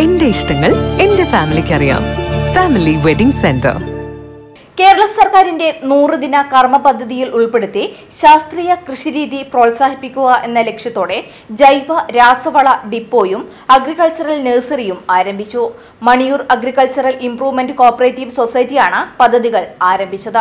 എന്റെ ഇഷ്ടങ്ങൾ എന്റെ ഫാമിലിക്ക് അറിയാം ഫാമിലി വെഡിംഗ് സെന്റർ കേരള സർക്കാരിന്റെ നൂറ് ദിന കർമ്മ പദ്ധതിയിൽ ഉൾപ്പെടുത്തി ശാസ്ത്രീയ കൃഷിരീതി പ്രോത്സാഹിപ്പിക്കുക എന്ന ലക്ഷ്യത്തോടെ ജൈവ രാസവള ഡിപ്പോയും അഗ്രികൾച്ചറൽ നഴ്സറിയും ആരംഭിച്ചു മണിയൂർ അഗ്രികൾച്ചറൽ ഇംപ്രൂവ്മെന്റ് കോപ്പറേറ്റീവ് സൊസൈറ്റിയാണ് പദ്ധതികൾ ആരംഭിച്ചത്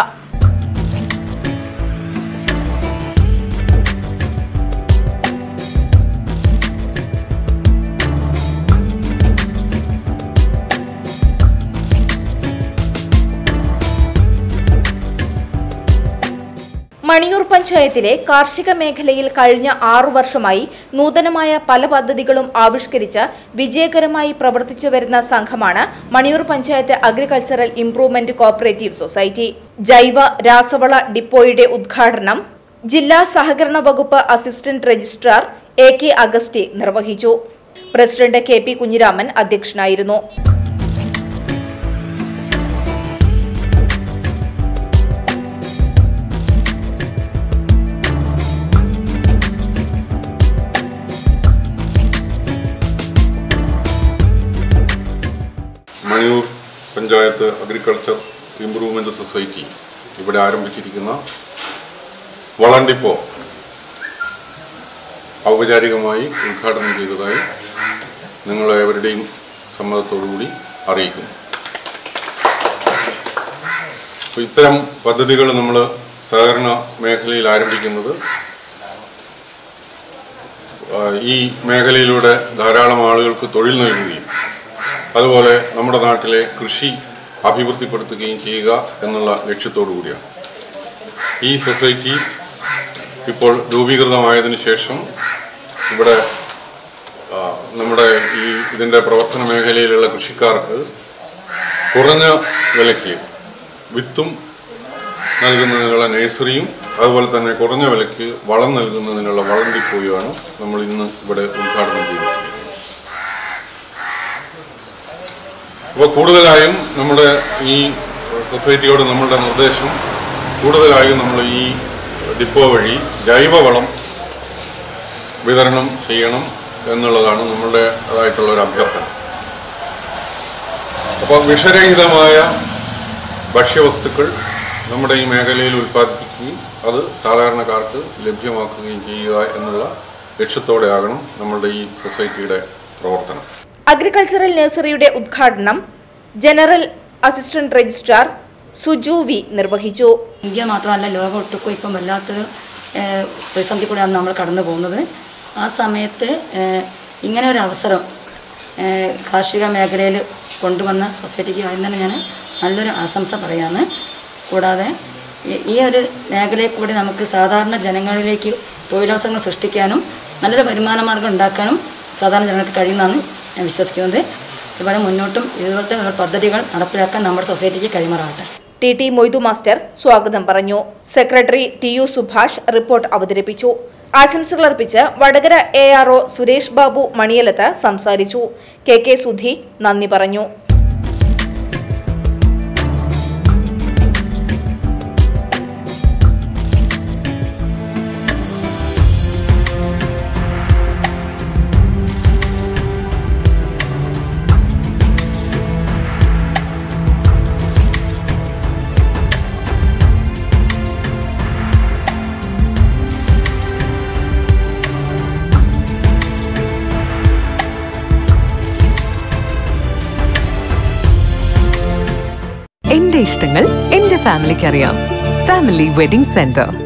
മണിയൂർ പഞ്ചായത്തിലെ കാർഷിക മേഖലയിൽ കഴിഞ്ഞ ആറു വർഷമായി നൂതനമായ പല പദ്ധതികളും ആവിഷ്കരിച്ച് വിജയകരമായി പ്രവർത്തിച്ചു വരുന്ന സംഘമാണ് Maniyur panchayat agricultural improvement cooperative society ജൈവ രാസവള ഡിപ്പോയുടെ ഉദ്ഘാടനം ജില്ലാ സഹകരണ വകുപ്പ് assistant registrar A K Augusty നിർവഹിച്ചു പ്രസിഡന്റ് കെ പി കുഞ്ഞിരാമൻ അധ്യക്ഷനായിരുന്നു Maniyur panchayat agriculture improvement society ഇവിടെ ആരംഭിച്ചിരിക്കുന്ന വളണ്ടിപ്പോ ഔപചാരികമായി ഉദ്ഘാടനം ചെയ്തതായി നിങ്ങളേവരുടെയും സമ്മതത്തോടുകൂടി അറിയിക്കുന്നു അപ്പോൾ ഇത്തരം പദ്ധതികൾ നമ്മൾ സഹകരണ മേഖലയിൽ ആരംഭിക്കുന്നത് ആ, ഈ മേഖലയിലൂടെ ധാരാളം ആളുകൾക്ക് തൊഴിൽ നൽകുകയും അതുപോലെ നമ്മുടെ നാട്ടിലെ കൃഷി അഭിവൃദ്ധിപ്പെടുത്തുകയും ചെയ്യുക എന്നുള്ള ലക്ഷ്യത്തോടു കൂടിയാണ് ഈ സൊസൈറ്റി ഇപ്പോൾ രൂപീകൃതമായതിനു ശേഷം ഇവിടെ ആ, നമ്മുടെ ഈ ഇതിൻ്റെ പ്രവർത്തന മേഖലയിലുള്ള കൃഷിക്കാർക്ക് കുറഞ്ഞ വിലയ്ക്ക് വിത്തും നൽകുന്നതിനുള്ള നഴ്സറിയും അതുപോലെ തന്നെ കുറഞ്ഞ വിലയ്ക്ക് വളം നൽകുന്നതിനുള്ള വളം ഡിപ്പോയുമാണ് നമ്മൾ ഇന്ന് ഇവിടെ ഉദ്ഘാടനം ചെയ്തിട്ടുള്ളത് അപ്പോൾ കൂടുതലായും നമ്മുടെ ഈ സൊസൈറ്റിയോട് നമ്മളുടെ നിർദ്ദേശം കൂടുതലായും നമ്മൾ ഈ ഡിപ്പോ വഴി ജൈവവളം വിതരണം ചെയ്യണം എന്നുള്ളതാണ് നമ്മളുടെ അതായിട്ടുള്ള ഒരു അഭ്യർത്ഥന അപ്പോൾ വിഷരഹിതമായ ഭക്ഷ്യവസ്തുക്കൾ നമ്മുടെ ഈ മേഖലയിൽ ഉൽപ്പാദിപ്പിക്കുകയും അത് സാധാരണക്കാർക്ക് ലഭ്യമാക്കുകയും ചെയ്യുക എന്നുള്ള ലക്ഷ്യത്തോടെ ആകണം നമ്മളുടെ ഈ സൊസൈറ്റിയുടെ പ്രവർത്തനം അഗ്രികൾച്ചറൽ നഴ്സറിയുടെ ഉദ്ഘാടനം general assistant registrar Suju V നിർവഹിച്ചു ഇന്ത്യ മാത്രമല്ല ലോകം ഒട്ടുക്കും ഇപ്പം വല്ലാത്തൊരു ഏഹ്, പ്രതിസന്ധി കൂടെയാണ് നമ്മൾ കടന്നു പോകുന്നത് ആ സമയത്ത് ഏഹ്, ഇങ്ങനെ ഒരു അവസരം ഏഹ്, കാർഷിക മേഖലയിൽ കൊണ്ടുവന്ന സൊസൈറ്റിക്ക് ആദ്യം തന്നെ ഞാൻ നല്ലൊരു ആശംസ പറയാമെന്ന് കൂടാതെ ഈ- ഈ ഒരു മേഖലയിൽ കൂടി നമുക്ക് സാധാരണ ജനങ്ങളിലേക്ക് തൊഴിലവസരങ്ങൾ സൃഷ്ടിക്കാനും നല്ലൊരു വരുമാന മാർഗം ഉണ്ടാക്കാനും സാധാരണ ജനങ്ങൾക്ക് കഴിയുമെന്നാണ് ഞാൻ വിശ്വസിക്കുന്നത് അതുപോലെ മുന്നോട്ടും ഇതുപോലത്തെ പദ്ധതികൾ നടപ്പിലാക്കാൻ നമ്മുടെ സൊസൈറ്റിക്ക് കൈമാറാകട്ടെ ടി ടി മൊയ്തു മാസ്റ്റർ സ്വാഗതം പറഞ്ഞു secretary T U Subhash report അവതരിപ്പിച്ചു ആശംസകൾ അർപ്പിച്ച് Vadakara A R O Suresh Babu Maniyalath സംസാരിച്ചു കെ കെ സുധി നന്ദി പറഞ്ഞു എന്റെ ഇഷ്ടങ്ങൾ എന്റെ ഫാമിലിക്ക് അറിയാം ഫാമിലി വെഡിംഗ് സെന്റർ